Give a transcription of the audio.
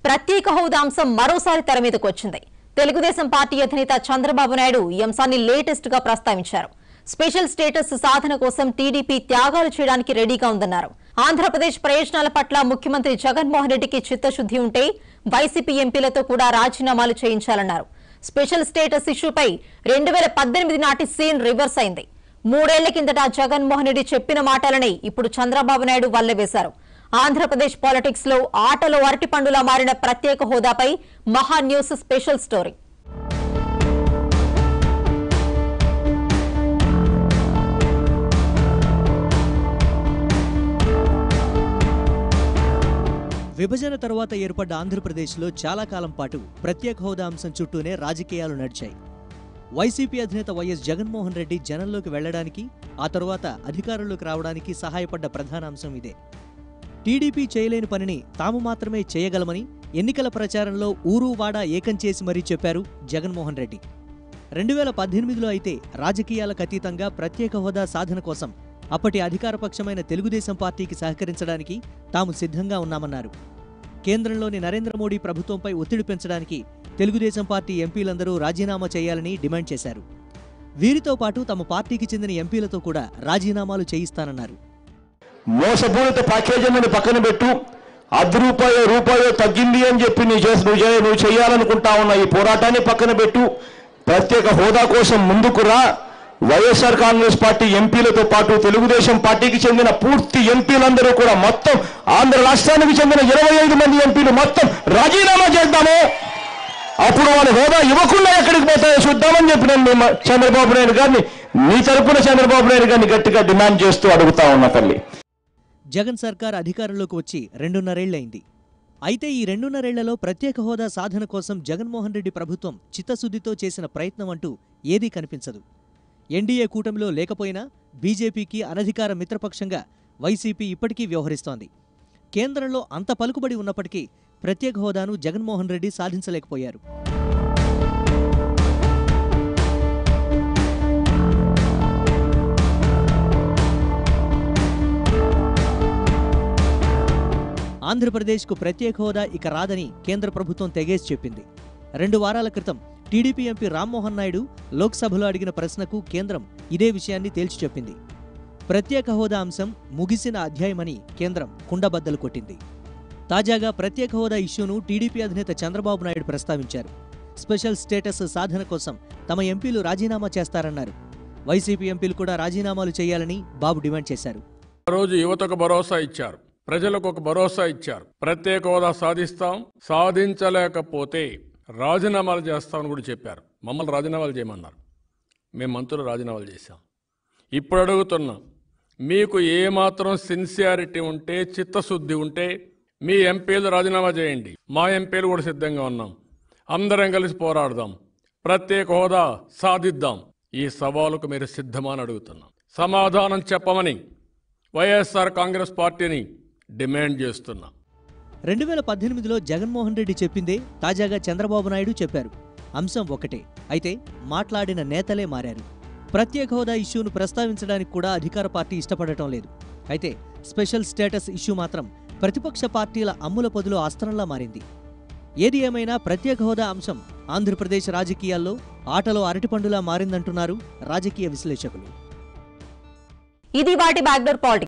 ప్రత్యేక హోదా అంశం మరోసారి తెర మీదకు వచ్చింది తెలుగుదేశం పార్టీ అధినేత చంద్రబాబు నాయుడు ఈ అంశాన్ని లేటెస్ట్ గా ప్రస్తావించారు స్పెషల్ స్టేటస్ సాధన కోసం టీడీపీ త్యాగాలు చేయడానికి రెడీగా ఉందన్నారు ఆంధ్రప్రదేశ్ ప్రయోజనాల పట్ల ముఖ్యమంత్రి జగన్మోహన్ రెడ్డికి చిత్తశుద్ది ఉంటే వైసీపీ ఎంపీలతో కూడా రాజీనామాలు చేయించాలన్నారు స్పెషల్ స్టేటస్ ఇష్యూపై రెండు వేల పద్దెనిమిది నాటి సీన్ రివర్స్ అయింది మూడేళ్ల కిందట జగన్మోహన్ రెడ్డి చెప్పిన మాటలని ఇప్పుడు చంద్రబాబు నాయుడు వల్లవేశారు ఆంధ్రప్రదేశ్ పాలిటిక్స్ లో ఆటలో అరటిపండులా మారిన ప్రత్యేక హోదాపై మహా న్యూస్ స్పెషల్ స్టోరీ విభజన తరువాత ఏర్పడ్డ ఆంధ్రప్రదేశ్లో చాలా కాలం పాటు ప్రత్యేక హోదా అంశం చుట్టూనే రాజకీయాలు నడిచాయి వైసీపీ అధినేత వైఎస్ జగన్మోహన్ రెడ్డి జనంలోకి వెళ్లడానికి ఆ తరువాత అధికారంలోకి రావడానికి సహాయపడ్డ ప్రధాన అంశం ఇదే టీడీపీ చేయలేని పనిని తాము మాత్రమే చేయగలమని ఎన్నికల ప్రచారంలో ఊరు వాడా ఏకం చేసి మరీ చెప్పారు జగన్మోహన్ రెడ్డి రెండు వేల పద్దెనిమిదిలో అయితే రాజకీయాలకు అతీతంగా ప్రత్యేక హోదా సాధన కోసం అప్పటి అధికారపక్షమైన తెలుగుదేశం పార్టీకి సహకరించడానికి తాము సిద్ధంగా ఉన్నామన్నారు కేంద్రంలోని నరేంద్ర మోడీ ప్రభుత్వంపై ఒత్తిడి పెంచడానికి తెలుగుదేశం పార్టీ ఎంపీలందరూ రాజీనామా చేయాలని డిమాండ్ చేశారు వీరితో పాటు తమ పార్టీకి చెందిన ఎంపీలతో కూడా రాజీనామాలు చేయిస్తానన్నారు మోసపూరిత ప్యాకేజీలను పక్కన పెట్టు అర్ధ రూపాయో రూపాయో తగ్గింది అని చెప్పి నీ చేసి నువ్వు చేయ నువ్వు చేయాలనుకుంటా ఉన్న ఈ పోరాటాన్ని పక్కన పెట్టు ప్రత్యేక హోదా కోసం ముందుకు రా వైఎస్ఆర్ కాంగ్రెస్ పార్టీ ఎంపీలతో పాటు తెలుగుదేశం పార్టీకి చెందిన పూర్తి ఎంపీలందరూ కూడా మొత్తం ఆంధ్ర రాష్ట్రానికి చెందిన ఇరవై ఐదు మంది ఎంపీలు మొత్తం రాజీనామా చేద్దాము అప్పుడు వాళ్ళ హోదా ఇవ్వకుండా ఎక్కడికి పోతాయో చూద్దామని చెప్పి నేను మీ మ- చంద్రబాబు నాయుడు గారిని నీ తరపున చంద్రబాబు నాయుడు గారిని గట్టిగా డిమాండ్ చేస్తూ అడుగుతా ఉన్నా తల్లి జగన్ సర్కార్ అధికారంలోకి వచ్చి రెండున్నరేళ్లైంది అయితే ఈ రెండున్నరేళ్లలో ప్రత్యేక హోదా సాధన కోసం జగన్మోహన్ రెడ్డి ప్రభుత్వం చిత్తశుద్ధితో చేసిన ప్రయత్నం అంటూ ఏదీ కనిపించదు ఎన్డీఏ కూటమిలో లేకపోయినా బీజేపీకి అనధికార మిత్రపక్షంగా వైసీపీ ఇప్పటికీ వ్యవహరిస్తోంది కేంద్రంలో అంత పలుకుబడి ఉన్నప్పటికీ ప్రత్యేక హోదాను జగన్మోహన్ రెడ్డి సాధించలేకపోయారు ఆంధ్రప్రదేశ్కు ప్రత్యేక హోదా ఇక రాదని కేంద్ర ప్రభుత్వం తెగేసి చెప్పింది రెండు వారాల క్రితం టీడీపీ ఎంపీ రామ్మోహన్ నాయుడు లోక్సభలో అడిగిన ప్రశ్నకు కేంద్రం ఇదే విషయాన్ని తేల్చి చెప్పింది ప్రత్యేక హోదా అంశం ముగిసిన అధ్యాయమని కేంద్రం కుండబద్దలు కొట్టింది తాజాగా ప్రత్యేక హోదా ఇష్యూను టీడీపీ అధినేత చంద్రబాబు నాయుడు ప్రస్తావించారు స్పెషల్ స్టేటస్ సాధన కోసం తమ ఎంపీలు రాజీనామా చేస్తారన్నారు వైసీపీ ఎంపీలు కూడా రాజీనామాలు చేయాలని బాబు డిమాండ్ చేశారు ఆ రోజు యువతకు భరోసా ఇచ్చారు ప్రజలకు ఒక భరోసా ఇచ్చారు ప్రత్యేక హోదా సాధిస్తాం సాధించలేకపోతే రాజీనామాలు చేస్తామని కూడా చెప్పారు మమ్మల్ని రాజీనామాలు చేయమన్నారు మేము మంత్రులు రాజీనామాలు చేశాం ఇప్పుడు అడుగుతున్నాం మీకు ఏమాత్రం సిన్సియారిటీ ఉంటే చిత్తశుద్ధి ఉంటే మీ ఎంపీలు రాజీనామా చేయండి మా ఎంపీలు కూడా సిద్ధంగా ఉన్నాం అందరం కలిసి పోరాడదాం ప్రత్యేక హోదా సాధిద్దాం ఈ సవాలుకు మీరు సిద్ధమని అడుగుతున్నాం సమాధానం చెప్పమని వైఎస్ఆర్ కాంగ్రెస్ పార్టీని డిమాండ్ చేస్తున్నాం రెండు వేల పద్దెనిమిదిలో జగన్మోహన్ రెడ్డి చెప్పిందే తాజాగా చంద్రబాబు నాయుడు చెప్పారు అంశం ఒకటే అయితే మాట్లాడిన నేతలే మారారు ప్రత్యేక హోదా ఇష్యూను ప్రస్తావించడానికి కూడా అధికార పార్టీ ఇష్టపడటం లేదు అయితే స్పెషల్ స్టేటస్ ఇష్యూ మాత్రం ప్రతిపక్ష పార్టీల అమ్ముల పొదిలో అస్త్రంలా మారింది ఏది ఏమైనా ప్రత్యేక హోదా అంశం ఆంధ్రప్రదేశ్ రాజకీయాల్లో ఆటలో అరటిపండులా మారిందంటున్నారు రాజకీయ విశ్లేషకులు ఇది వాటి బ్యాక్డోర్ పాలిటిక్స్